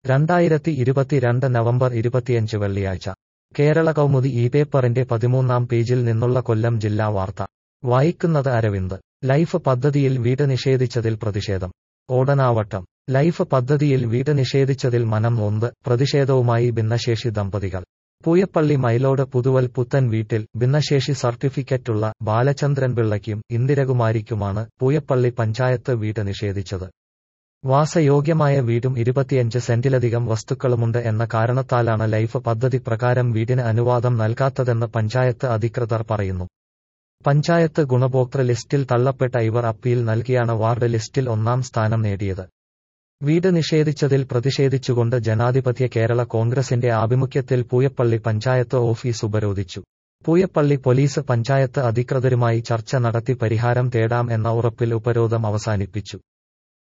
രണ്ടായിരത്തി ഇരുപത്തിരണ്ട് നവംബർ ഇരുപത്തിയഞ്ച് വെള്ളിയാഴ്ച കേരള കൗമുദി ഈ പേപ്പറിന്റെ പതിമൂന്നാം പേജിൽ നിന്നുള്ള കൊല്ലം ജില്ലാ വാർത്ത വായിക്കുന്നത് അരവിന്ദ് ലൈഫ് പദ്ധതിയിൽ വീട് നിഷേധിച്ചതിൽ പ്രതിഷേധം ഓടനാവട്ടം ലൈഫ് പദ്ധതിയിൽ വീട് നിഷേധിച്ചതിൽ മനം നൊന്ത് പ്രതിഷേധവുമായി ഭിന്നശേഷി ദമ്പതികൾ പൂയപ്പള്ളി മൈലോട് പുതുവൽ പുത്തൻ വീട്ടിൽ ഭിന്നശേഷി സർട്ടിഫിക്കറ്റുള്ള ബാലചന്ദ്രൻ പിള്ളയ്ക്കും ഇന്ദിരകുമാരിക്കുമാണ് പൂയപ്പള്ളി പഞ്ചായത്ത് വീട് നിഷേധിച്ചത് വാസയോഗ്യമായ വീടും ഇരുപത്തിയഞ്ച് സെന്റിലധികം വസ്തുക്കളുമുണ്ട് എന്ന കാരണത്താലാണ് ലൈഫ് പദ്ധതി പ്രകാരം വീടിന് അനുവാദം നൽകാത്തതെന്ന് പഞ്ചായത്ത് അധികൃതർ പറയുന്നു പഞ്ചായത്ത് ഗുണഭോക്തൃ ലിസ്റ്റിൽ തള്ളപ്പെട്ട ഇവർ അപ്പീൽ നൽകിയാണ് വാർഡ് ലിസ്റ്റിൽ ഒന്നാം സ്ഥാനം നേടിയത് വീട് നിഷേധിച്ചതിൽ പ്രതിഷേധിച്ചുകൊണ്ട് ജനാധിപത്യ കേരള കോൺഗ്രസിന്റെ ആഭിമുഖ്യത്തിൽ പൂയപ്പള്ളി പഞ്ചായത്ത് ഓഫീസ് ഉപരോധിച്ചു പൂയപ്പള്ളി പോലീസ് പഞ്ചായത്ത് അധികൃതരുമായി ചർച്ച നടത്തി പരിഹാരം തേടാം എന്ന ഉറപ്പിൽ ഉപരോധം അവസാനിപ്പിച്ചു